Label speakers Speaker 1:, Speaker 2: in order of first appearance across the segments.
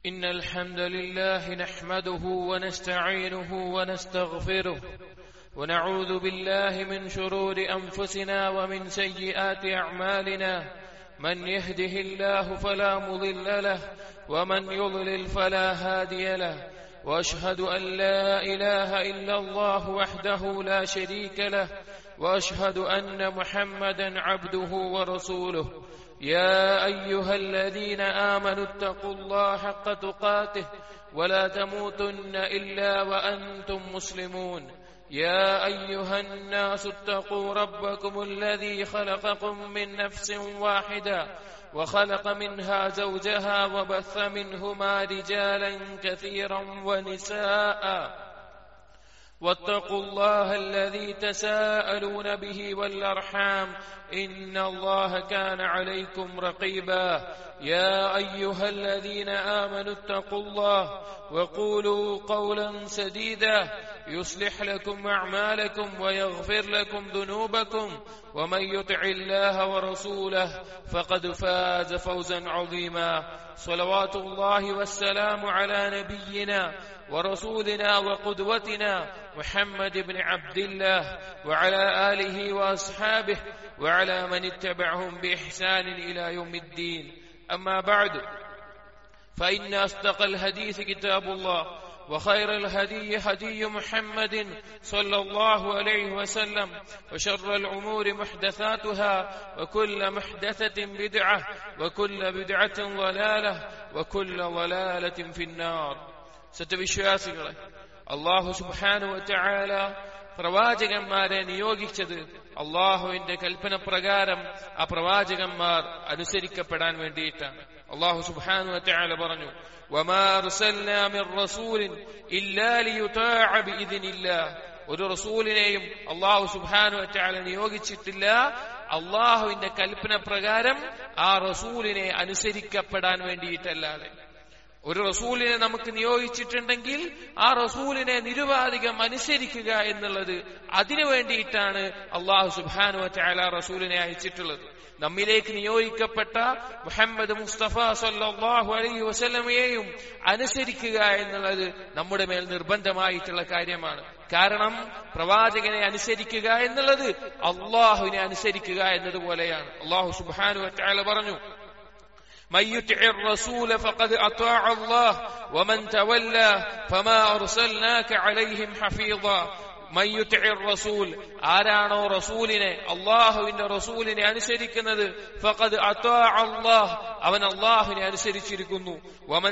Speaker 1: إن الحمد لله نحمده ونستعينه ونستغفره ونعوذ بالله من شرور أنفسنا ومن سيئات أعمالنا من يهده الله فلا مضل له ومن يضلل فلا هادي له واشهد ان لا اله الا الله وحده لا شريك له واشهد ان محمدا عبده ورسوله يا ايها الذين امنوا اتقوا الله حق تقاته ولا تموتن الا وانتم مسلمون يا ايها الناس اتقوا ربكم الذي خلقكم من نفس واحده وخلق منها زوجها وبث منهما رجالا كثيرا ونساء واتقوا الله الذي تساءلون به والارحام ان الله كان عليكم رقيبا يا ايها الذين امنوا اتقوا الله وقولوا قولا سديدا يصلح لكم اعمالكم ويغفر لكم ذنوبكم ومن يطع الله ورسوله فقد فاز فوزا عظيما صلوات الله والسلام على نبينا ورسولنا وقدوتنا محمد بن عبد الله وعلى اله واصحابه وعلى من اتبعهم باحسان الى يوم الدين اما بعد فان اصدق الحديث كتاب الله وخير الهدي هدي محمد صلى الله عليه وسلم وشر الامور محدثاتها وكل محدثه بدعه وكل بدعه ضلاله وكل ضلاله في النار സത്യവിശ്വാസികളെ അള്ളാഹു സുബാനു ചായാല പ്രവാചകന്മാരെ നിയോഗിച്ചത് അള്ളാഹുവിന്റെ കൽപ്പന പ്രകാരം ആ പ്രവാചകന്മാർ അനുസരിക്കപ്പെടാൻ വേണ്ടിയിട്ടാണ് അള്ളാഹു സുബാനു ചായാല പറഞ്ഞു ഒരു റസൂലിനെയും അള്ളാഹു സുബാനു ചായാല നിയോഗിച്ചിട്ടില്ല അള്ളാഹുവിന്റെ കൽപ്പന പ്രകാരം ആ റസൂലിനെ അനുസരിക്കപ്പെടാൻ വേണ്ടിയിട്ടല്ലാതെ ഒരു റസൂലിനെ നമുക്ക് നിയോഗിച്ചിട്ടുണ്ടെങ്കിൽ ആ റസൂലിനെ നിരുപാധികം അനുസരിക്കുക എന്നുള്ളത് അതിനു വേണ്ടിയിട്ടാണ് അള്ളാഹു സുബാനു ചായാല റസൂലിനെ അയച്ചിട്ടുള്ളത് നമ്മിലേക്ക് നിയോഗിക്കപ്പെട്ട മുഹമ്മദ് മുസ്തഫ സല്ലാഹു അലൈഹി വസല്ലമയെയും അനുസരിക്കുക എന്നുള്ളത് നമ്മുടെ മേൽ നിർബന്ധമായിട്ടുള്ള കാര്യമാണ് കാരണം പ്രവാചകനെ അനുസരിക്കുക എന്നുള്ളത് അള്ളാഹുവിനെ അനുസരിക്കുക എന്നതുപോലെയാണ് അള്ളാഹു സുബാനു ചായാല പറഞ്ഞു من يطع الرسول فقد اطاع الله ومن تولى فما ارسلناك عليهم حفيظا റസൂൽ ആരാണോ റസൂലിനെ അള്ളാഹുവിന്റെ റസൂലിനെ അനുസരിക്കുന്നത് ഫഖദ് അള്ളാഹ് അവൻ അള്ളാഹുവിനെ അനുസരിച്ചിരിക്കുന്നു വമൻ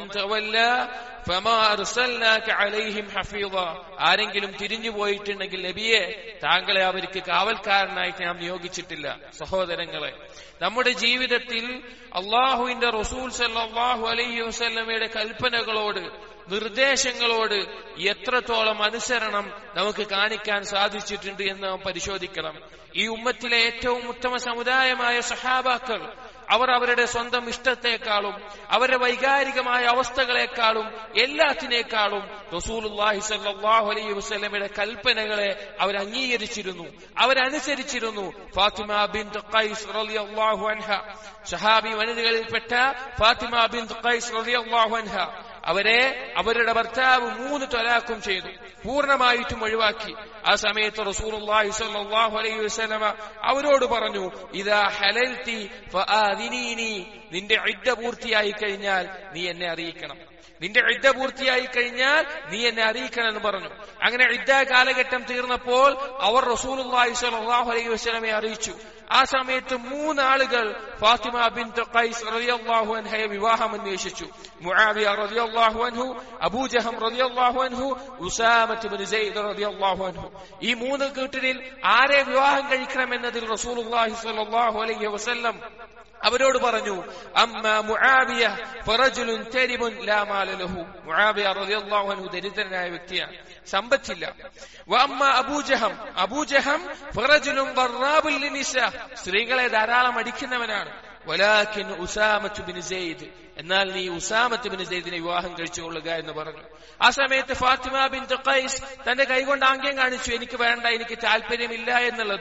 Speaker 1: ആരെങ്കിലും തിരിഞ്ഞു പോയിട്ടുണ്ടെങ്കിൽ നബിയെ താങ്കളെ അവർക്ക് കാവൽക്കാരനായിട്ട് നാം നിയോഗിച്ചിട്ടില്ല സഹോദരങ്ങളെ നമ്മുടെ ജീവിതത്തിൽ അള്ളാഹുവിന്റെ റസൂൽ സല്ലാഹു അലൈഹി വസ്ല്ലമയുടെ കൽപ്പനകളോട് നിർദ്ദേശങ്ങളോട് എത്രത്തോളം അനുസരണം നമുക്ക് കാണിക്കാൻ സാധിച്ചിട്ടുണ്ട് എന്ന് നാം പരിശോധിക്കണം ഈ ഉമ്മത്തിലെ ഏറ്റവും ഉത്തമ സമുദായമായ സഹാബാക്കൾ അവർ അവരുടെ സ്വന്തം ഇഷ്ടത്തെക്കാളും അവരുടെ വൈകാരികമായ അവസ്ഥകളെക്കാളും എല്ലാത്തിനേക്കാളും റസൂലുല്ലാഹി സല്ലാഹു അലൈഹി വസ്ലമയുടെ കൽപ്പനകളെ അവർ അംഗീകരിച്ചിരുന്നു അവരനുസരിച്ചിരുന്നു ഫാത്തിമ ബിൻ ഖൈസ് റളിയല്ലാഹു അൻഹ ഷഹാബി വനിതകളിൽപ്പെട്ട ഫാത്തിമ ബിൻ ഖൈസ് റളിയല്ലാഹു അൻഹ അവരെ അവരുടെ ഭർത്താവ് മൂന്ന് തൊലാക്കും ചെയ്തു പൂർണ്ണമായിട്ടും ഒഴിവാക്കി ആ സമയത്ത് റസൂലുള്ളാഹി സ്വല്ലല്ലാഹു അലൈഹി വസല്ലമ അവരോട് പറഞ്ഞു ഇതാ ഹലൽതി ഫആദിനീനി നിന്റെ ഇദ്ദ പൂർത്തിയായി കഴിഞ്ഞാൽ നീ എന്നെ അറിയിക്കണം നിന്റെ ഇദ്ദ പൂർത്തിയായി കഴിഞ്ഞാൽ നീ എന്നെ അറിയിക്കണം എന്ന് പറഞ്ഞു അങ്ങനെ ഇദ്ദ കാലഘട്ടം തീർന്നപ്പോൾ അവർ റസൂലുള്ളാഹി സ്വല്ലല്ലാഹു അലൈഹി വസല്ലമയെ അറിയിച്ചു ആ സമയത്ത് മൂന്നാളുകൾ ഫാത്തിമ ബിൻ ഖൈസ് റളിയല്ലാഹു അൻഹയെ വിവാഹം അന്വേഷിച്ചു മുആവിയ റളിയല്ലാഹു അൻഹു അബൂജഹം റളിയല്ലാഹു അൻഹു ഉസാമത്ത് ബിൻ സെയ്ദ് റളിയല്ലാഹു അൻഹു ഈ മൂന്ന് കൂട്ടരിൽ ആരെ വിവാഹം കഴിക്കണം എന്നതിൽ റസൂലുള്ളാഹി സ്വല്ലല്ലാഹു അലൈഹി വസല്ലം അവരോട് പറഞ്ഞു അമ്മ മുആവിയ ഫറജുലുൻ തരിബുൻ ലാ മാല ലഹു മുആവിയ റളിയല്ലാഹു അൻഹു ദരിദ്രനായ വ്യക്തിയാണ് സമ്പത്തില്ല വഅമ്മ അബൂജഹം അബൂജഹം ഫറജുലുൻ ദറാബുൽ ലിനിസ സ്ത്രീകളെ ധാരാളം അടിക്കുന്നവനാണ് വലാകിൻ ഉസാമത്ത് ബിൻ സെയ്ദ് എന്നാൽ നീ ഉസാമത്ത് ബിൻ സെയ്ദിനെ വിവാഹം കഴിച്ചുകൊള്ളുക എന്ന് പറഞ്ഞു ആ സമയത്ത് ഫാത്തിമ ബിൻ ഖൈസ് തന്റെ കൈകൊണ്ട് ആംഗ്യം കാണിച്ചു എനിക്ക് വേണ്ട എനിക്ക് താല്പര്യമില്ല എന്നുള്ളത്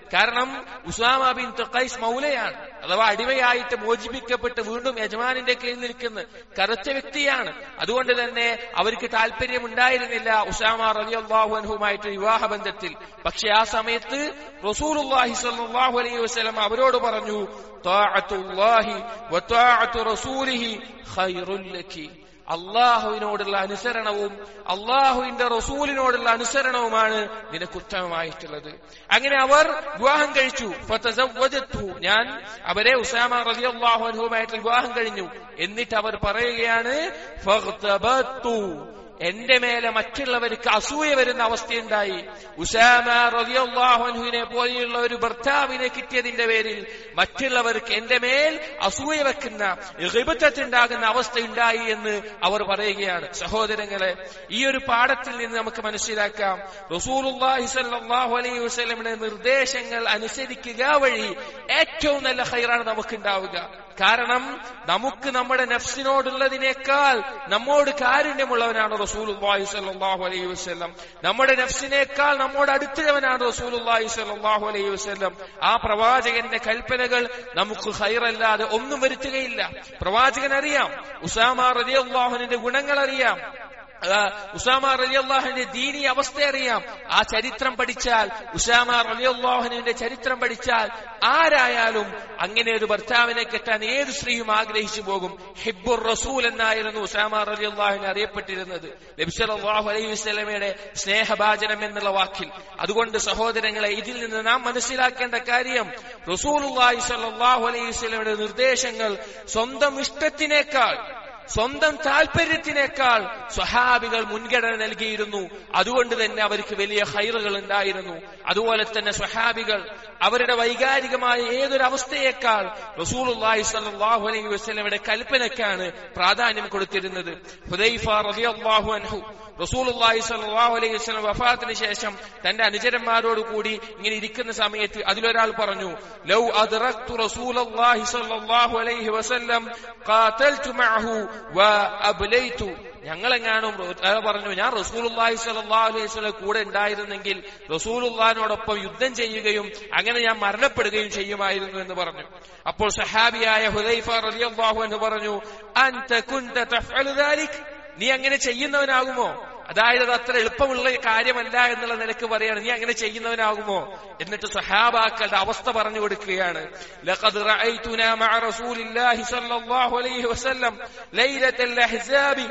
Speaker 1: കാരണം ഉസാമ ബിൻ ഖൈസ് മൗലയാണ് അഥവാ അടിമയായിട്ട് മോചിപ്പിക്കപ്പെട്ട് വീണ്ടും യജമാനിന്റെ കീഴിൽ നിൽക്കുന്ന കറുത്ത വ്യക്തിയാണ് അതുകൊണ്ട് തന്നെ അവർക്ക് താല്പര്യമുണ്ടായിരുന്നില്ല ഉസാമ റളിയല്ലാഹു അൻഹുമായിട്ട് വിവാഹ ബന്ധത്തിൽ പക്ഷെ ആ സമയത്ത് റസൂലുള്ളാഹി സ്വല്ലല്ലാഹു അലൈഹി വസല്ലം അവരോട് പറഞ്ഞു താഅത്തുല്ലാഹി വതാഅത്തു റസൂലിഹി ഖൈറുൽ ലക്കി അള്ളാഹുവിനോടുള്ള അനുസരണവും അള്ളാഹുവിന്റെ റസൂലിനോടുള്ള അനുസരണവുമാണ് നിനക്ക് ഉത്തമമായിട്ടുള്ളത് അങ്ങനെ അവർ വിവാഹം കഴിച്ചു ഫതസവ്വജത്തു. ഞാൻ അവരെ ഉസാമ റളിയല്ലാഹു അൻഹുമായിട്ട് വിവാഹം കഴിഞ്ഞു എന്നിട്ട് അവർ പറയുകയാണ് ഫഗ്തബത്തു. എന്റെ മേലെ മറ്റുള്ളവർക്ക് അസൂയ വരുന്ന അവസ്ഥയുണ്ടായി ഉസാമ റളിയല്ലാഹുവിനെ പോലെയുള്ള ഒരു ഭർത്താവിനെ കിട്ടിയതിന്റെ പേരിൽ മറ്റുള്ളവർക്ക് എന്റെ മേൽ അസൂയ വെക്കുന്ന ഉണ്ടാകുന്ന അവസ്ഥയുണ്ടായി എന്ന് അവർ പറയുകയാണ് സഹോദരങ്ങളെ ഈ ഒരു പാഠത്തിൽ നിന്ന് നമുക്ക് മനസ്സിലാക്കാം റസൂലുള്ളാഹി സ്വല്ലല്ലാഹു അലൈഹി വസല്ലമയുടെ നിർദ്ദേശങ്ങൾ അനുസരിക്കുക വഴി ഏറ്റവും നല്ല ഹൈറാണ് നമുക്ക് ഉണ്ടാവുക കാരണം നമുക്ക് നമ്മുടെ നഫ്സിനോടുള്ളതിനേക്കാൾ നമ്മോട് കാരുണ്യമുള്ളവനാണ് റസൂലുള്ളാഹി സ്വല്ലല്ലാഹു അലൈഹി വസല്ലം നമ്മുടെ നഫ്സിനേക്കാൾ നമ്മോട് അടുത്തുള്ളവനാണ് റസൂലുള്ളാഹി സ്വല്ലല്ലാഹു അലൈഹി വസല്ലം ആ പ്രവാചകന്റെ കൽപ്പനകൾ നമുക്ക് ഹൈറല്ലാതെ ഒന്നും വരുത്തുകയില്ല പ്രവാചകൻ അറിയാം ഉസാമ റളിയല്ലാഹുവിന്റെ ഗുണങ്ങൾ അറിയാം ആ, ഉസാമ റലിയല്ലാഹുവിന്റെ ദീനി അവസ്ഥ അറിയാം ആ ചരിത്രം പഠിച്ചാൽ ഉസാമ റലിയല്ലാഹുവിന്റെ ചരിത്രം പഠിച്ചാൽ ആരായാലും അങ്ങനെ ഒരു ഭർത്താവിനെ കെട്ടാൻ ഏത് സ്ത്രീയും ആഗ്രഹിച്ചു പോകും ഹിബുർ റസൂൽ എന്നായിരുന്നു ഉസാമ റലിയല്ലാഹുവിനെ അറിയപ്പെട്ടിരുന്നത് നബിസലാഹു അലൈഹി വസ്ലമയുടെ സ്നേഹഭാചനം എന്നുള്ള വാക്കിൽ അതുകൊണ്ട് സഹോദരങ്ങളെ ഇതിൽ നിന്ന് നാം മനസ്സിലാക്കേണ്ട കാര്യം റസൂലുള്ളാഹി സ്വല്ലല്ലാഹു അലൈഹി വസല്ലമയുടെ നിർദ്ദേശങ്ങൾ സ്വന്തം ഇഷ്ടത്തിനേക്കാൾ സ്വന്തം താല്പര്യത്തിനേക്കാൾ സ്വഹാബികൾ മുൻഗണന നൽകിയിരുന്നു അതുകൊണ്ട് തന്നെ അവർക്ക് വലിയ ഹൈറുകൾ ഉണ്ടായിരുന്നു അതുപോലെ തന്നെ സ്വഹാബികൾ അവരുടെ വൈകാരികമായ ഏതൊരു അവസ്ഥയേക്കാൾ റസൂലുള്ളാഹി സ്വല്ലല്ലാഹു അലൈഹി വസല്ലമയുടെ കൽപ്പനയ്ക്കാണ് പ്രാധാന്യം കൊടുത്തിരുന്നത് ഹുദൈഫ റളിയല്ലാഹു അൻഹു റസൂലുള്ളാഹി സ്വല്ലല്ലാഹു അലൈഹി വസല്ലം വഫാത്തിന് ശേഷം തന്റെ അനുചരന്മാരോട് കൂടി ഇങ്ങനെ ഇരിക്കുന്ന സമയത്ത് അതിലൊരാൾ പറഞ്ഞു ലൗ അദ്റക്തു റസൂലുള്ളാഹി സ്വല്ലല്ലാഹു അലൈഹി വസല്ലം ഖാതൽതു മഅഹു വ അബ്ലൈതു ഞങ്ങളെങ്ങാനും അയാൾ പറഞ്ഞു ഞാൻ റസൂലുള്ളാഹി സ്വല്ലല്ലാഹു അലൈഹി വസല്ലം കൂടെ ഉണ്ടായിരുന്നെങ്കിൽ റസൂലുള്ളാഹിനോടൊപ്പം യുദ്ധം ചെയ്യുകയും അങ്ങനെ ഞാൻ മരണപ്പെടുകയും ചെയ്യുമായിരുന്നു എന്ന് പറഞ്ഞു അപ്പോൾ സഹാബിയായ ഹുദൈഫ റളിയല്ലാഹു അൻഹു പറഞ്ഞു അൻത കുൻത തഫ്അലു ദാലിക് നീ അങ്ങനെ ചെയ്യുന്നവനാകുമോ അതായത് അത് അത്ര എളുപ്പമുള്ള കാര്യമല്ല എന്നുള്ള നിലക്ക് പറയാണ് നീ അങ്ങനെ ചെയ്യുന്നവനാകുമോ എന്നിട്ട് സഹാബാക്കളുടെ അവസ്ഥ പറഞ്ഞു കൊടുക്കുകയാണ് ലഖദ് റഅയ്തുനാ മഅ റസൂലില്ലാഹി സ്വല്ലല്ലാഹു അലൈഹി വസല്ലം ലൈലത്തൽ അഹ്സാബി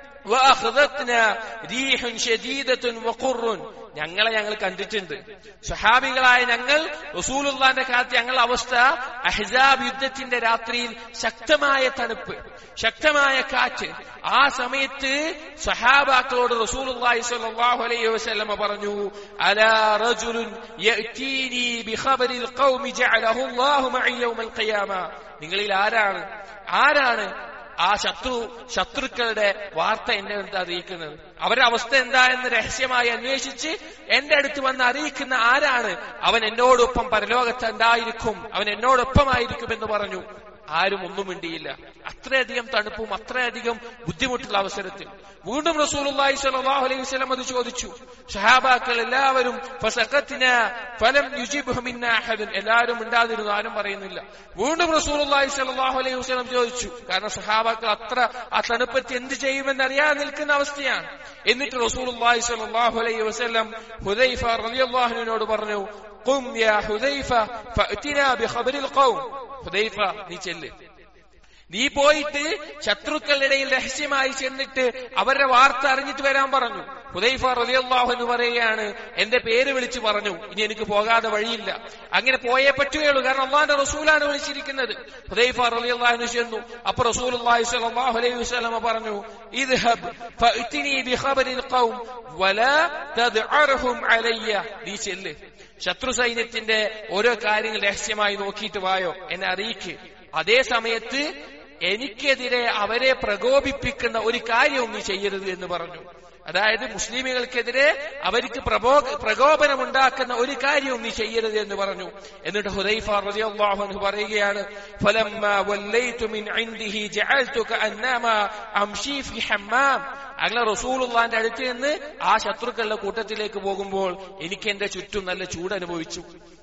Speaker 1: വഅഖദത്നാ റീഹുൻ ശദീദത്തുൻ വഖുർറുൻ ഞങ്ങളെ ഞങ്ങൾ കണ്ടിട്ടുണ്ട് സഹാബികളായ ഞങ്ങൾ റസൂലുള്ളാന്റെ കാലത്ത് ഞങ്ങളുടെ അവസ്ഥ അഹ്സാബ് യുദ്ധത്തിന്റെ രാത്രിയിൽ ശക്തമായ തണുപ്പ് ശക്തമായ കാറ്റ് ആ സമയത്ത് സഹാബാക്കളോട് റസൂലുള്ളാഹി സ്വല്ലല്ലാഹു അലൈഹി വസല്ലമ പറഞ്ഞു അലാ റജുലുൻ യഅതീനി ബിഖബരിൽ ഖൗമി ജഅലഹു അല്ലാഹു മഅ യൗമൽ ഖിയാമ നിങ്ങളിൽ ആരാണ് ആരാണ് ആ ശത്രു ശത്രുക്കളുടെ വാർത്ത എന്നെ എന്താ അറിയിക്കുന്നത് അവരുടെ അവസ്ഥ എന്താ എന്ന് രഹസ്യമായി അന്വേഷിച്ച് എന്റെ അടുത്ത് വന്ന് അറിയിക്കുന്ന ആരാണ് അവൻ എന്നോടൊപ്പം പരലോകത്ത് ഉണ്ടായിരിക്കും അവൻ എന്നോടൊപ്പമായിരിക്കും എന്ന് പറഞ്ഞു ആരും ഒന്നും മിണ്ടിയില്ല അത്രയധികം തണുപ്പും അത്രയധികം ബുദ്ധിമുട്ടുള്ള അവസരത്തിൽ വീണ്ടും റസൂലുള്ളാഹി സ്വല്ലല്ലാഹു അലൈഹി വസല്ലം അത് ചോദിച്ചു സഹാബാക്കൾ എല്ലാവരും ഫസഖത്ന ഫലം യുജിബ്ഹു മിന്ന അഹദൻ എല്ലാവരും മിണ്ടാതിരുന്നു ആരും പറയുന്നില്ല വീണ്ടും റസൂലുള്ളാഹി സ്വല്ലല്ലാഹു അലൈഹി വസല്ലം ചോദിച്ചു കാരണം സഹാബാക്കൾ അത്ര ആ തണുപ്പത്ത് എന്ത് ചെയ്യുമെന്ന് അറിയാതെ നിൽക്കുന്ന അവസ്ഥയാണ് എന്നിട്ട് റസൂലുള്ളാഹി സ്വല്ലല്ലാഹു അലൈഹി വസല്ലം ഹുദൈഫ റളിയല്ലാഹുവിനോട് പറഞ്ഞു ഖും യാ ഹുദൈഫ ഫഅതിനാ ബിഖബറിൽ ഖൗം ഹുദൈഫ നീ ചെല്ല് നീ പോയിട്ട് ശത്രുക്കളുടെ ഇടയിൽ രഹസ്യമായി ചെന്നിട്ട് അവരുടെ വാർത്ത അറിഞ്ഞിട്ട് വരാൻ പറഞ്ഞു ഹുദൈഫ റലിയല്ലാഹു എന്ന് പറയുകയാണ് എന്റെ പേര് വിളിച്ചു പറഞ്ഞു ഇനി എനിക്ക് പോകാതെ വഴിയില്ല അങ്ങനെ പോയേ പറ്റുകയുള്ളൂ കാരണം അള്ളാന്റെ റസൂലാണ് വിളിച്ചിരിക്കുന്നത് ഹുദൈഫ റലിയല്ലാഹു ചെന്നു അപ്പൊ റസൂൽ സ്വല്ലല്ലാഹു അലൈഹി വസല്ലമ പറഞ്ഞു ഇദ്ഹബ് ഫഅ്തിനി ബിഖബരിൽ ഖൗം വലാ തദ്അർഹും അലയ്യ നീ ചെല്ല് ശത്രു സൈന്യത്തിന്റെ ഓരോ കാര്യങ്ങൾ രഹസ്യമായി നോക്കിയിട്ട് വായോ എന്നെ അറിയിക്ക് അതേ സമയത്ത് എനിക്കെതിരെ അവരെ പ്രകോപിപ്പിക്കുന്ന ഒരു കാര്യവും നീ ചെയ്യരുത് എന്ന് പറഞ്ഞു അതായത് മുസ്ലിമുകൾക്കെതിരെ അവർക്ക് പ്രബോ പ്രകോപനമുണ്ടാക്കുന്ന ഒരു കാര്യവും നീ ചെയ്യരുത് എന്ന് പറഞ്ഞു എന്നിട്ട് ഹുദൈഫ റളിയല്ലാഹു അൻഹു പറയുകയാണ് ഫലമ്മ വല്ലൈതു മിൻ ഇൻദിഹി ജഅൽതു കഅന്നമ അംശി ഫി ഹമ്മാം അങ്ങനെ റസൂലുള്ളാന്റെ അടുത്ത് നിന്ന് ആ ശത്രുക്കളുടെ കൂട്ടത്തിലേക്ക് പോകുമ്പോൾ എനിക്ക് എന്റെ ചുറ്റും നല്ല ചൂട് അനുഭവിച്ചു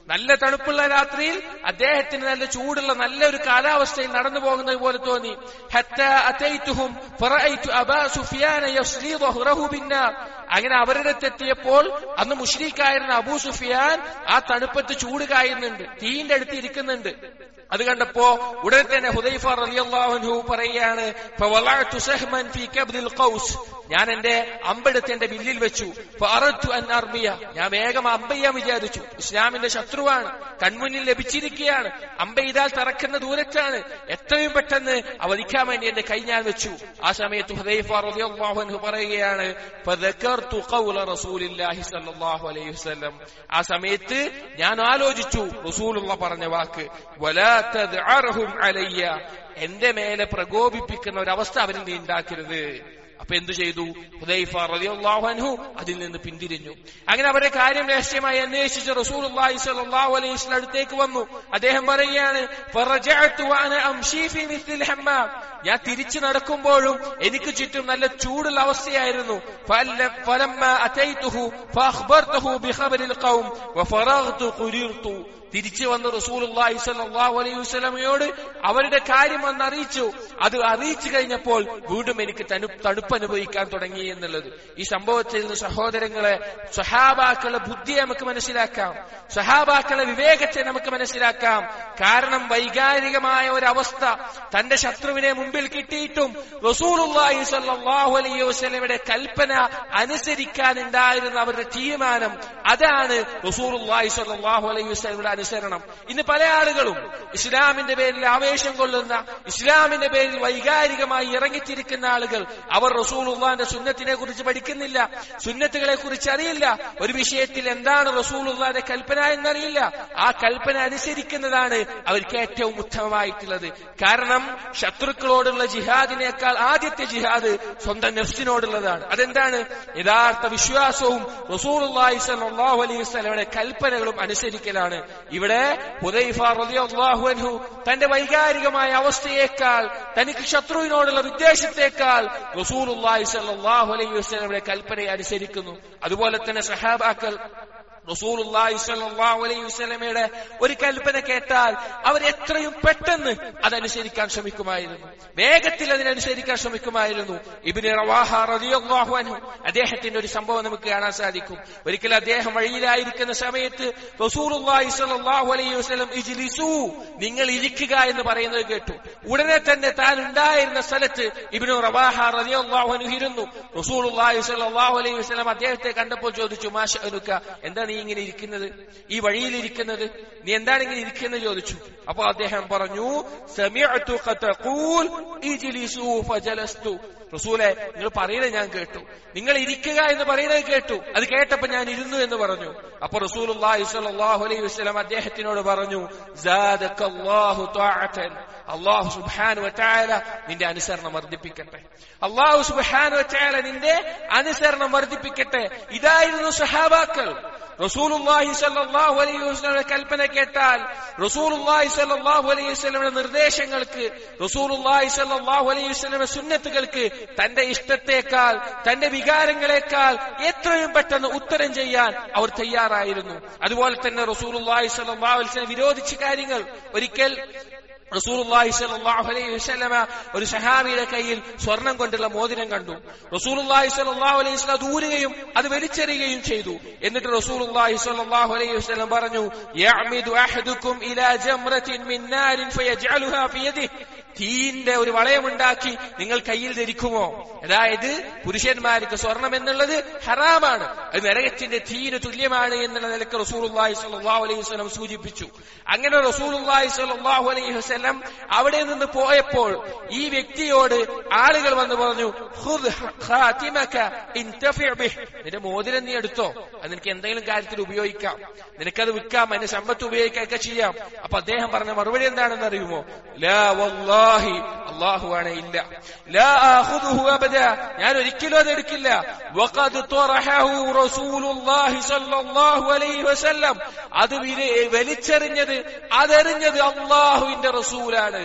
Speaker 1: നല്ല തണുപ്പുള്ള രാത്രിയിൽ അദ്ദേഹത്തിന് നല്ല ചൂടുള്ള നല്ലൊരു കാലാവസ്ഥയിൽ നടന്നു പോകുന്നത് പോലെ തോന്നി ഹത്താ അതൈതുഹും ഫറഅയ്തു അബാ സുഫിയാന യസ്ലീദു ഹുറഹു ബിന്നാർ അങ്ങനെ അവരുടെ അടുത്തെത്തിയപ്പോൾ അന്ന് മുഷ്രീഖായിരുന്ന അബൂ സുഫിയാൻ ആ തണുപ്പത്ത് ചൂട് കായുന്നുണ്ട് തീന്റെ അടുത്ത് ഇരിക്കുന്നുണ്ട് അത് കണ്ടപ്പോ ഉടനെ തന്നെ ഹുദൈഫ റളിയല്ലാഹു അൻഹു പറയുകയാണ് ഫവളഅതു സഹ്മൻ ഫീ കബ്ദിൽ ഖൗസ് ഞാൻ എന്റെ അമ്പെടുത്ത് എന്റെ ബില്ലിൽ വെച്ചു ഫഅറദ്തു അൻ അർമിയ ഞാൻ വേഗം അമ്പയ്യാൻ വിചാരിച്ചു ഇസ്ലാമിന്റെ ശത്രുവാണ് കൺമുന്നിൽ ലഭിച്ചിരിക്കുകയാണ് അമ്പെയ്താൽ തറക്കുന്ന ദൂരത്താണ് എത്രയും പെട്ടെന്ന് അവധിക്കാൻ വേണ്ടി എന്റെ കൈ ഞാൻ വെച്ചു ആ സമയത്ത് ഹുദൈഫ റളിയല്ലാഹു അൻഹു പറയുകയാണ് ഫദക്കർതു ഖൗല റസൂലില്ലാഹി സ്വല്ലല്ലാഹു അലൈഹി വസല്ലം ആ സമയത്ത് ഞാൻ ആലോചിച്ചു റസൂലുള്ള പറഞ്ഞ വാക്ക് വലാ തദ്അർഹും അലയ്യ എന്റെ മേലെ പ്രകോപിപ്പിക്കുന്ന ഒരവസ്ഥ അവരിൽ നീ ഉണ്ടാക്കരുത് അപ്പൊ എന്തു ചെയ്തു ഹുദൈഫ റളിയല്ലാഹു അൻഹു അതിൽ നിന്ന് പിന്തിരിഞ്ഞു അങ്ങനെ അവരെ കാര്യം രഹസ്യമായി അന്വേഷിച്ച് റസൂലുള്ളാഹി സ്വല്ലല്ലാഹു അലൈഹി വസല്ലം അടുത്തേക്ക് വന്നു അദ്ദേഹം പറയുകയാണ് ഫറജഅതു വഅന അംശി ഫീ മിസ്ലിൽ ഹമ്മാം ഞാൻ തിരിച്ചു നടക്കുമ്പോഴും എനിക്ക് ചുറ്റും നല്ല ചൂടുള്ള അവസ്ഥയായിരുന്നു ഫല- ഫലമ്മ അതൈതുഹു ഫഅഖ്ബർതുഹു ബിഖബരിൽ ഖൗം വഫറഗ്തു ഖുരിർതു തിരിച്ചു വന്ന് റസൂലുള്ളാഹി സ്വല്ലല്ലാഹു അലൈഹി വസല്ലമയോട് അവരുടെ കാര്യം വന്ന് അറിയിച്ചു അത് അറിയിച്ചു കഴിഞ്ഞപ്പോൾ വീണ്ടും എനിക്ക് തണു തണുപ്പ് അനുഭവിക്കാൻ തുടങ്ങി എന്നുള്ളത് ഈ സംഭവത്തിൽ നിന്ന് സഹോദരങ്ങളെ സഹാബാക്കളെ ബുദ്ധിയെ നമുക്ക് മനസ്സിലാക്കാം സഹാബാക്കളെ വിവേകത്തെ നമുക്ക് മനസ്സിലാക്കാം കാരണം വൈകാരികമായ ഒരവസ്ഥ തന്റെ ശത്രുവിനെ മുമ്പിൽ കിട്ടിയിട്ടും റസൂലുള്ളാഹി സ്വല്ലല്ലാഹു അലൈഹി വസല്ലമയുടെ കൽപ്പന അനുസരിക്കാൻ ഉണ്ടായിരുന്ന അവരുടെ തീരുമാനം അതാണ് റസൂലുള്ളാഹി സ്വല്ലല്ലാഹു അലൈഹി വസല്ലമയുടെ അനുസരണം ഇന്ന് പല ആളുകളും ഇസ്ലാമിന്റെ പേരിൽ ആവേശം കൊള്ളുന്ന ഇസ്ലാമിന്റെ പേരിൽ വൈകാരികമായി ഇറങ്ങിത്തിരിക്കുന്ന ആളുകൾ അവർ റസൂലുള്ളാന്റെ സുന്നത്തിനെ കുറിച്ച് പഠിക്കുന്നില്ല സുന്നത്തുകളെ കുറിച്ച് അറിയില്ല ഒരു വിഷയത്തിൽ എന്താണ് റസൂലുള്ളാന്റെ കൽപ്പന എന്നറിയില്ല ആ കൽപ്പന അനുസരിക്കുന്നതാണ് അവർക്ക് ഏറ്റവും ഉത്തമമായിട്ടുള്ളത് കാരണം ശത്രുക്കളോടുള്ള ജിഹാദിനേക്കാൾ ആദ്യത്തെ ജിഹാദ് സ്വന്തം നെഫ്സിനോടുള്ളതാണ് അതെന്താണ് യഥാർത്ഥ വിശ്വാസവും റസൂലുള്ളാഹി സ്വല്ലല്ലാഹു അലൈഹി വസല്ലമയുടെ കൽപ്പനകളും അനുസരിക്കലാണ് ഇവിടെ ഹുദൈഫ റളിയല്ലാഹു അൻഹു തന്റെ വൈകാരികമായ അവസ്ഥയേക്കാൾ തനിക്ക് ശത്രുവിനോടുള്ള വിദ്വേഷത്തെക്കാൾ റസൂലുള്ളാഹി സ്വല്ലല്ലാഹു അലൈഹി വസല്ലമയുടെ കൽപ്പനയെ അനുസരിക്കുന്നു അതുപോലെ തന്നെ സഹാബാക്കൾ റസൂലുള്ളാഹി സ്വല്ലല്ലാഹു അലൈഹി വസല്ലമയുടെ ഒരു കൽപ്പന കേട്ടാൽ അവർ എത്രയും പെട്ടെന്ന് അതനുസരിക്കാൻ ശ്രമിക്കുമായിരുന്നു വേഗത്തിൽ അതിനനുസരിക്കാൻ ശ്രമിക്കുമായിരുന്നു ഇബ്നു റവാഹ റളിയല്ലാഹു അൻഹു അദ്ദേഹത്തിന്റെ ഒരു സംഭവം നമുക്ക് കാണാൻ സാധിക്കും ഒരിക്കൽ അദ്ദേഹം വഴിയിലായിരിക്കുന്ന സമയത്ത് റസൂലുള്ളാഹി സ്വല്ലല്ലാഹു അലൈഹി വസല്ലം ഇജ്ലിസു നിങ്ങൾ ഇരിക്കുക എന്ന് പറയുന്നത് കേട്ടു ഉടനെ തന്നെ താൻ ഉണ്ടായിരുന്ന സ്ഥലത്ത് ഇബ്നു റവാഹ റളിയല്ലാഹു അൻഹു ഇരുന്നു റസൂലുള്ളാഹി സ്വല്ലല്ലാഹു അലൈഹി വസല്ലം അദ്ദേഹത്തെ കണ്ടപ്പോൾ ചോദിച്ചു മാഷഅനുക എന്താ നീ ഇങ്ങനെ ഇരിക്കുന്നത് ഈ വഴിയിൽ ഇരിക്കുന്നത് നീ എന്താണ് ഇങ്ങനെ ഇരിക്കുന്നത് ചോദിച്ചു അപ്പൊ അദ്ദേഹം പറഞ്ഞു സമിഅതു ഖതഖൂൽ ഇജ്ലിസു ഫജലസ്തു റസൂലെ നിങ്ങൾ പറയുന്നത് ഞാൻ കേട്ടു നിങ്ങൾ ഇരിക്കുക എന്ന് പറയുന്നത് കേട്ടു അത് കേട്ടപ്പോ ഞാൻ ഇരുന്നു എന്ന് പറഞ്ഞു അപ്പൊ റസൂലുള്ളാഹി സ്വല്ലല്ലാഹു അലൈഹി വസല്ലം അദ്ദേഹത്തിനോട് പറഞ്ഞു സാദക്കല്ലാഹു തആതൻ അള്ളാഹു സുബ്ഹാനഹു വതആല നിന്റെ അനുസരണം വർദ്ധിപ്പിക്കട്ടെ അള്ളാഹു സുബ്ഹാനഹു വതആല നിന്റെ അനുസരണം വർദ്ധിപ്പിക്കട്ടെ ഇതായിരുന്നു സഹാബാക്കൾ റസൂലുള്ളാഹി സ്വല്ലല്ലാഹു അലൈഹി വസല്ലമയുടെ കൽപ്പന കേട്ടാൽ റസൂലുള്ളാഹി സ്വല്ലല്ലാഹു അലൈഹി വസല്ലമയുടെ നിർദ്ദേശങ്ങൾക്ക് റസൂലുള്ളാഹി സ്വല്ലല്ലാഹു അലൈഹി വസല്ലമയുടെ സുന്നത്തുകൾക്ക് തന്റെ ഇഷ്ടത്തെക്കാൾ തന്റെ വികാരങ്ങളെക്കാൾ എത്രയും പെട്ടെന്ന് ഉത്തരം ചെയ്യാൻ അവർ തയ്യാറായിരുന്നു അതുപോലെ തന്നെ റസൂലുള്ളാഹി സ്വല്ലല്ലാഹു അലൈഹി വസല്ലം വിരോധിച്ച കാര്യങ്ങൾ ഒരിക്കൽ റസൂലുള്ളാഹി സ്വല്ലല്ലാഹു അലൈഹി വസല്ലമ ഒരു സഹാബിയുടെ കയ്യിൽ സ്വർണം കൊണ്ടുള്ള മോതിരം കണ്ടു റസൂലുള്ളാഹി സ്വല്ലല്ലാഹു അലൈഹി വസല്ലം ദൂരുകയും അത് വലിച്ചെറിയുകയും ചെയ്തു എന്നിട്ട് റസൂലുള്ളാഹി സ്വല്ലല്ലാഹു അലൈഹി വസല്ലം പറഞ്ഞു യഅമിദു അഹദുക്കും ഇലാ ജംറത്തിൻ മിൻ നാരിൻ ഫയജ്അലുഹാ ഫി യദിഹി തീന്റെ ഒരു വളയമുണ്ടാക്കി നിങ്ങൾ കയ്യിൽ ധരിക്കുമോ അതായത് പുരുഷന്മാർക്ക് സ്വർണം എന്നുള്ളത് ഹറാമാണ് അത് നരകത്തിന്റെ തീന് തുല്യമാണ് എന്നുള്ള നിലക്ക് റസൂലുള്ളാഹി സ്വല്ലല്ലാഹു അലൈഹി വസല്ലം സൂചിപ്പിച്ചു അങ്ങനെ റസൂലുള്ളാഹി സ്വല്ലല്ലാഹു അലൈഹി വസല്ലം അവിടെ നിന്ന് പോയപ്പോൾ ഈ വ്യക്തിയോട് ആളുകൾ വന്ന് പറഞ്ഞു "ഖുദ് ഖാതിമക ഇൻതഫി ബിഹ്." നിന്റെ മോതിരം നീ എടുത്തോ അത് നിനക്ക് എന്തെങ്കിലും കാര്യത്തിൽ ഉപയോഗിക്കാം നിനക്കത് വിൽക്കാം അതിന്റെ സമ്പത്ത് ഉപയോഗിക്കുകയൊക്കെ ചെയ്യാം അപ്പൊ അദ്ദേഹം പറഞ്ഞ മറുപടി എന്താണെന്ന് അറിയുമോ ലാ വല്ലാഹി അള്ളാഹുവാണ് ഇല്ല ലാ ആഖുദുഹു അബദ ഞാൻ ഒരിക്കലും അത് എടുക്കില്ല വഖദ് ത്വറഹഹു റസൂലുള്ളാഹി സ്വല്ലല്ലാഹു അലൈഹി വസല്ലം അത് വില- വലിച്ചെറിഞ്ഞത് അതെറിഞ്ഞത് അള്ളാഹുവിന്റെ റസൂലാണ്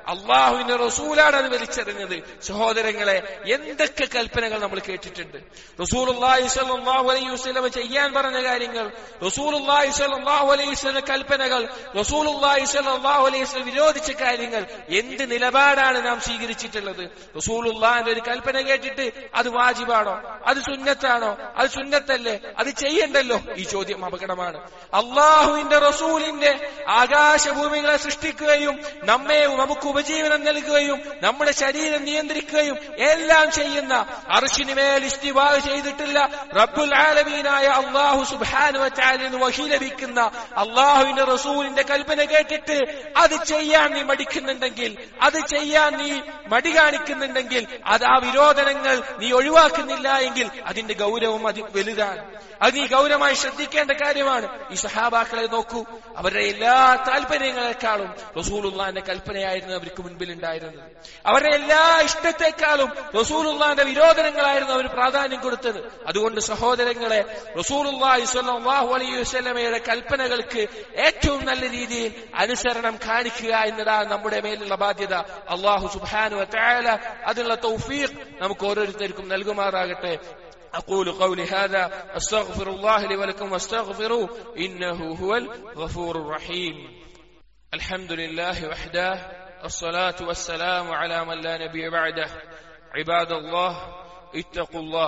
Speaker 1: അള്ളാഹുവിന്റെ റസൂലാണ് അത് വലിച്ചെറിഞ്ഞത് സഹോദരങ്ങളെ എന്തൊക്കെ കൽപ്പനകൾ നമ്മൾ കേട്ടിട്ടുണ്ട് റസൂലുള്ളാഹി സ്വല്ലല്ലാഹു അലൈഹി വസല്ലം ചെയ്യാൻ പറഞ്ഞ കാര്യങ്ങൾ റസൂലുള്ളാഹി സ്വല്ലല്ലാഹു അലൈഹി വസല്ലം കൽപ്പനകൾ റസൂലുള്ളാഹി സ്വല്ലല്ലാഹു അലൈഹി വസല്ലം വിരോധിച്ച കാര്യങ്ങൾ എന്ത് നിലപാടാണ് നാം സ്വീകരിച്ചിട്ടുള്ളത് റസൂലുള്ളാഹിന്റെ ഒരു കൽപ്പന കേട്ടിട്ട് അത് വാജിബാണോ അത് സുന്നത്താണോ അത് സുന്നത്തല്ലേ അത് ചെയ്യണ്ടല്ലോ ഈ ചോദ്യം അപകടമാണ് അള്ളാഹുവിന്റെ റസൂലിന്റെ ആകാശഭൂമികളെ സൃഷ്ടിക്കുകയും നമ്മെ നമുക്ക് ഉപജീവനം നൽകുകയും നമ്മുടെ ശരീരം നിയന്ത്രിക്കുകയും എല്ലാം ചെയ്യുന്ന അർഷിനുമേൽ ഇസ്തിവാഹ് ചെയ്തിട്ടില്ല റബ്ബുൽ ആലമീനായ അള്ളാഹു സുബാനുവറ്റാലിന് വഹി ലഭിക്കുന്ന അള്ളാഹുവിന്റെ റസൂലിന്റെ കൽപ്പന കേട്ടിട്ട് അത് ചെയ്യാൻ നീ മടിക്കുന്നുണ്ടെങ്കിൽ അത് ചെയ്യാൻ നീ മടി കാണിക്കുന്നുണ്ടെങ്കിൽ അത് ആ വിരോധനങ്ങൾ നീ ഒഴിവാക്കുന്നില്ല എങ്കിൽ അതിന്റെ ഗൗരവം അത് വലുതാണ് അത് നീ ഗൗരവമായി ശ്രദ്ധിക്കേണ്ട കാര്യമാണ് ഈ സഹാബാക്കളെ നോക്കൂ അവരുടെ എല്ലാ താല്പര്യങ്ങളെക്കാളും റസൂലുള്ളാന്റെ കൽപ്പനയായിരുന്നു അവർക്ക് മുൻപിൽ ഉണ്ടായിരുന്നത് അവരുടെ എല്ലാ ഇഷ്ടത്തെക്കാളും റസൂലുള്ളാന്റെ വിരോധനങ്ങളായിരുന്നു അവർ പ്രാധാന്യം കൊടുത്തത് അതുകൊണ്ട് സഹോദരങ്ങളെ റസൂലുള്ളാഹി സ്വല്ലല്ലാഹു അലൈഹി വസല്ലമയുടെ കൽപ്പനകൾക്ക് ഏറ്റവും നല്ല രീതിയിൽ അനുസരണം കാണിക്കുക എന്നതാണ് നമ്മുടെ മേലുള്ള ബാധ്യത അള്ളാഹു സുബ്ഹാനഹു വ തആല അതിനുള്ള തൗഫീഖ് നമുക്ക് ഓരോരുത്തർക്കും നൽകുമാറാകട്ടെ أقول قولي هذا أستغفر الله لي ولكم واستغفروه إنه هو الغفور الرحيم الحمد لله وحده الصلاة والسلام على من لا نبي بعده عباد الله اتقوا الله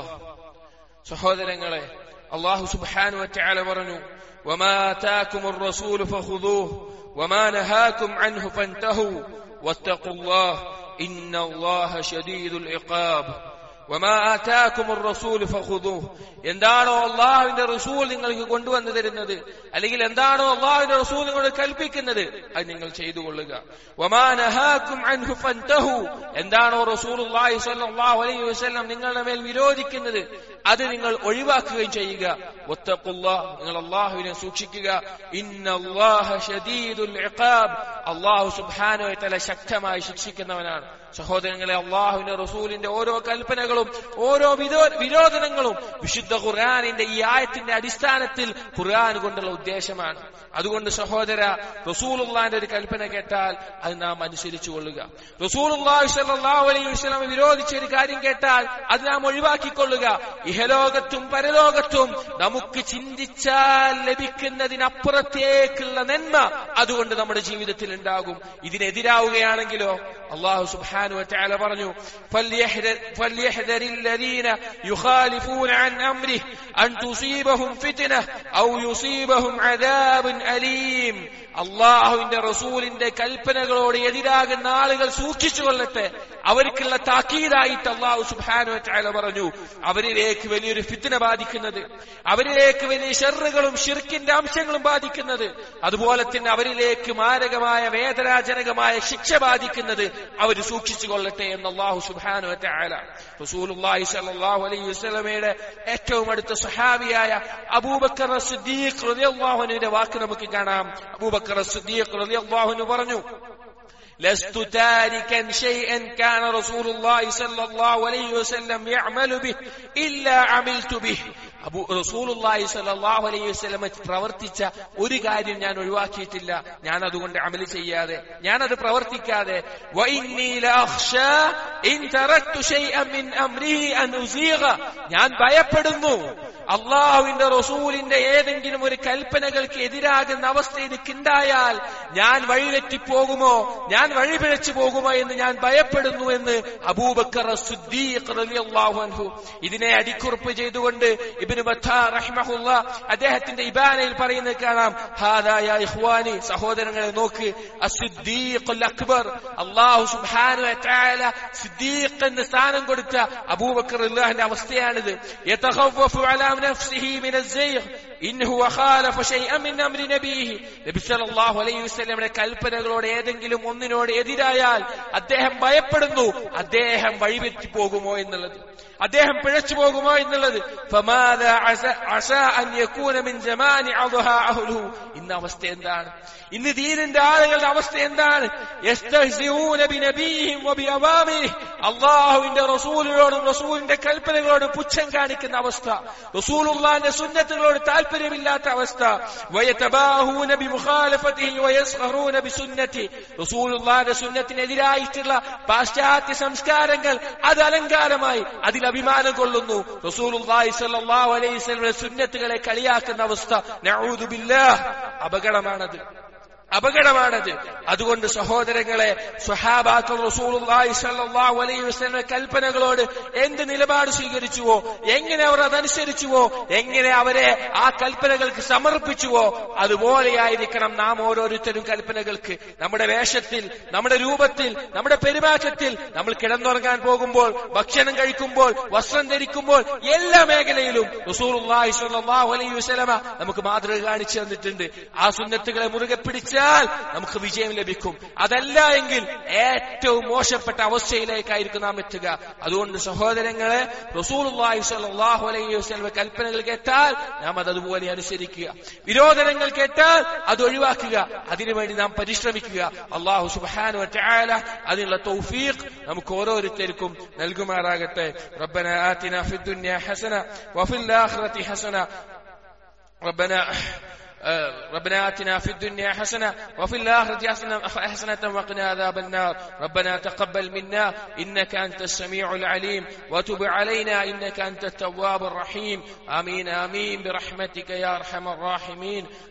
Speaker 1: സഹോദരങ്ങളെ അള്ളാഹു സുബ്ഹാനു വറ്റയാല പറഞ്ഞു وما آتاكم الرسول فخذوه وما نهاكم عنه فانتهوا واتقوا الله إن الله شديد العقاب وما آتاكم الرسول فخذوه എന്താണോ അള്ളാഹുവിന്റെ റസൂൽ നിങ്ങൾക്ക് കൊണ്ടുവന്നു തരുന്നത് അല്ലെങ്കിൽ എന്താണോ അള്ളാഹുവിന്റെ റസൂൽ നിങ്ങളോട് കൽപ്പിക്കുന്നത് അത് നിങ്ങൾ ചെയ്തു കൊള്ളുക വമാ നഹാക്കും അൻഹു ഫൻതഹു എന്താണോ റസൂൽ സ്വല്ലല്ലാഹു അലൈഹി വസല്ലം നിങ്ങളുടെ മേൽ വിരോധിക്കുന്നത് അത് നിങ്ങൾ ഒഴിവാക്കുകയും ചെയ്യുക ഒത്തഖുല്ലാ നിങ്ങൾ അള്ളാഹുവിനെ സൂക്ഷിക്കുക ഇന്നല്ലാഹ ഷദീദുൽ ഇഖാബ് അള്ളാഹു സുബ്ഹാനഹു വ തആല ശക്തമായി ശിക്ഷിക്കുന്നവനാണ് സഹോദരങ്ങളെ അള്ളാഹുവിന്റെ റസൂലിന്റെ ഓരോ കൽപ്പനകളും ഓരോ വിരോ- വിരോധനങ്ങളും വിശുദ്ധ ഖുർആാനിന്റെ ഈ ആയത്തിന്റെ അടിസ്ഥാനത്തിൽ ഖുർആൻ കൊണ്ടുള്ള ഉദ്ദേശമാണ് അതുകൊണ്ട് സഹോദര റസൂലുള്ളാന്റെ ഒരു കൽപ്പന കേട്ടാൽ അത് നാം അനുസരിച്ചു കൊള്ളുക റസൂലുള്ളാഹി സ്വല്ലല്ലാഹു അലൈഹി വസല്ലം വിരോധിച്ച ഒരു കാര്യം കേട്ടാൽ അത് നാം ഒഴിവാക്കിക്കൊള്ളുക ഇഹലോകത്തും പരലോകത്തും നമുക്ക് ചിന്തിച്ചാൽ ലഭിക്കുന്നതിനപ്പുറത്തേക്കുള്ള നന്മ അതുകൊണ്ട് നമ്മുടെ ജീവിതത്തിൽ ഉണ്ടാകും ഇതിനെതിരാവുകയാണെങ്കിലോ അള്ളാഹു സുബ്ഹാനഹു വതആല പറഞ്ഞു فليحذر فليحذر الذين يخالفون عن امره ان تصيبهم فتنه او يصيبهم عذاب اليم അള്ളാഹുവിന്റെ റസൂലിന്റെ കൽപ്പനകളോട് എതിരാകുന്ന ആളുകൾ സൂക്ഷിച്ചു കൊള്ളട്ടെ അവർക്കുള്ള താക്കീതായിട്ട് അള്ളാഹു സുബാനു ചായ പറഞ്ഞു അവരിലേക്ക് വലിയൊരു ഫിത്തിന ബാധിക്കുന്നത് അവരിലേക്ക് വലിയ ഷെറുകളും ഷിർക്കിന്റെ അംശങ്ങളും ബാധിക്കുന്നത് അതുപോലെ തന്നെ അവരിലേക്ക് മാരകമായ വേദനാജനകമായ ശിക്ഷ ബാധിക്കുന്നത് അവർ സൂക്ഷിച്ചു കൊള്ളട്ടെ എന്ന് അള്ളാഹു സുബാനു ചായ റസൂലുള്ളാഹി സ്വല്ലല്ലാഹു അലൈഹി വസല്ലമയുടെ ഏറ്റവും അടുത്ത സഹാബിയായ അബൂബക്കർ സിദ്ദീഖ് റളിയല്ലാഹു അൻഹുവിന്റെ വാക്ക് നമുക്ക് കാണാം അബൂബക്കർ സിദ്ദീഖ് റളിയല്ലാഹു അൻഹു പറഞ്ഞു لست تاركا شيئا كان رسول الله صلى الله عليه وسلم يعمل به إلا عملت به അബു റസൂലുള്ളാഹി സ്വല്ലല്ലാഹു അലൈഹി വസല്ലം പ്രവർത്തിച്ച ഒരു കാര്യം ഞാൻ ഒഴിവാക്കിയിട്ടില്ല ഞാൻ അതുകൊണ്ട് അമല് ചെയ്യാതെ ഞാൻ അത് പ്രവർത്തിക്കാതെ വഇന്നീ ലഅഖ്ശാ ഇൻ തറക്തു ശൈഅൻ മിൻ അംരിഹി അൻ ഉസീഗ ഞാൻ ഭയപ്പെടുന്നു അള്ളാഹുവിന്റെ റസൂലിന്റെ ഏതെങ്കിലും ഒരു കൽപ്പനകൾക്ക് എതിരാകുന്ന അവസ്ഥ എനിക്കുണ്ടായാൽ ഞാൻ വഴിതെറ്റി പോകുമോ ഞാൻ വഴിപിഴച്ചു പോകുമോ എന്ന് ഞാൻ ഭയപ്പെടുന്നു എന്ന് അബൂബക്കർ സിദ്ദീഖ് റളിയല്ലാഹു അൻഹു ഇതിനെ അടിക്കുറിപ്പ് ചെയ്തുകൊണ്ട് ഇബ്നു ബത്താ റഹ്മഹുല്ല അദ്ദേഹത്തിന്റെ ഇബാനയിൽ പറയുന്നത് കാണാം ഹാദാ യാ ഇഖ്വാനി സഹോദരങ്ങളെ നോക്ക് അസിദ്ദീഖുൽ അക്ബർ അല്ലാഹു സുബ്ഹാനഹു വ തആല സിദ്ദീഖ് എന്ന സ്ഥാനം കൊടുത്ത അബൂബക്കർ റളിയല്ലാഹുവിന്റെ അവസ്ഥയാണിത് യതഖവ്വഫു അലാ നഫ്സിഹി മിന الزيغ ഇൻ ഹുവ ഖാലഫ ശൈഅൻ മിൻ അംരി നബിഹി നബി സല്ലല്ലാഹു അലൈഹി വസല്ലമയുടെ കൽപ്പനകളോട് ഏതെങ്കിലും ഒന്നിനോട് എതിരായാൽ അദ്ദേഹം ഭയപ്പെടുന്നു അദ്ദേഹം വഴിതെറ്റി പോകുമോ എന്നുള്ളത് അദ്ദേഹം പിഴച്ചു പോകുമോ എന്നുള്ളത് فماذا عسى- عسى أن يكون من زمان عضها أهله ഇന്ന് അവസ്ഥ എന്താണ് ഇന്ന് ദീനിന്റെ ആളുകളുടെ അവസ്ഥ എന്താണ് يستهزئون بنبيهم وبأوامره അള്ളാഹുവിന്റെ റസൂലിനോടും റസൂലിന്റെ കൽപ്പനകളോടും പുച്ഛം കാണിക്കുന്ന അവസ്ഥ റസൂലുള്ളാന്റെ സുന്നത്തുകളോട് താല്പര്യമില്ലാത്ത അവസ്ഥ ويتباهون بمخالفته ويسخرون بسنته റസൂലുള്ളാന്റെ സുന്നത്തിനെതിരായിട്ടുള്ള പാശ്ചാത്യ സംസ്കാരങ്ങൾ അത് അലങ്കാരമായി അതിൽ അഭിമാനം കൊള്ളുന്നു റസൂലുള്ളാഹി സ്വല്ലല്ലാഹു അലൈഹി വസല്ലമയുടെ സുന്നത്തുകളെ കളിയാക്കുന്ന അവസ്ഥ നഊദു ബില്ലാഹ് അപകടമാണത് അപകടമാണത് അതുകൊണ്ട് സഹോദരങ്ങളെ സ്വഹാബാക്കൾ റസൂലുള്ളാഹി സ്വല്ലല്ലാഹു അലൈഹി വസല്ലമയുടെ കൽപ്പനകളോട് എന്ത് നിലപാട് സ്വീകരിച്ചുവോ എങ്ങനെ അവർ അതനുസരിച്ചുവോ എങ്ങനെ അവരെ ആ കൽപ്പനകൾക്ക് സമർപ്പിച്ചുവോ അതുപോലെയായിരിക്കണം നാം ഓരോരുത്തരും കൽപ്പനകൾക്ക് നമ്മുടെ വേഷത്തിൽ നമ്മുടെ രൂപത്തിൽ നമ്മുടെ പെരുമാറ്റത്തിൽ നമ്മൾ കിടന്നുറങ്ങാൻ പോകുമ്പോൾ ഭക്ഷണം കഴിക്കുമ്പോൾ വസ്ത്രം ധരിക്കുമ്പോൾ എല്ലാ മേഖലയിലും റസൂലുള്ളാഹി സ്വല്ലല്ലാഹു അലൈഹി വസല്ലമ നമുക്ക് മാതൃക കാണിച്ചു തന്നിട്ടുണ്ട് ആ സുന്നത്തുകളെ മുറുകെ പിടിച്ചാൽ നമുക്ക് വിജയം ലഭിക്കും അതല്ല എങ്കിൽ ഏറ്റവും മോശപ്പെട്ട അവസ്ഥയിലേക്കായിരിക്കും നാം എത്തുക അതുകൊണ്ട് സഹോദരങ്ങളെ റസൂലുള്ളാഹി സ്വല്ലല്ലാഹു അലൈഹി വസല്ലമ കൽപ്പനകൾ കേട്ടാൽ നാം അത് അതുപോലെ അനുസരിക്കുക വിരോധനങ്ങൾ കേട്ടാൽ അത് ഒഴിവാക്കുക അതിനുവേണ്ടി നാം പരിശ്രമിക്കുക അള്ളാഹു സുബ്ഹാനഹു വതആല അതിനുള്ള തൗഫീഖ് നമുക്ക് ഓരോരുത്തർക്കും നൽകുമാറാകട്ടെ റബ്ബന ആതിന ഫിദ് ദുനിയ ഹസന വഫിൽ ആഖിറതി ഹസന ربنا آه، ربنا آتنا في الدنيا حسنة وفي الآخرة حسنة, حسنة وقنا عذاب النار ربنا تقبل منا إنك أنت السميع العليم وتب علينا إنك أنت التواب الرحيم آمين آمين برحمتك يا أرحم الراحمين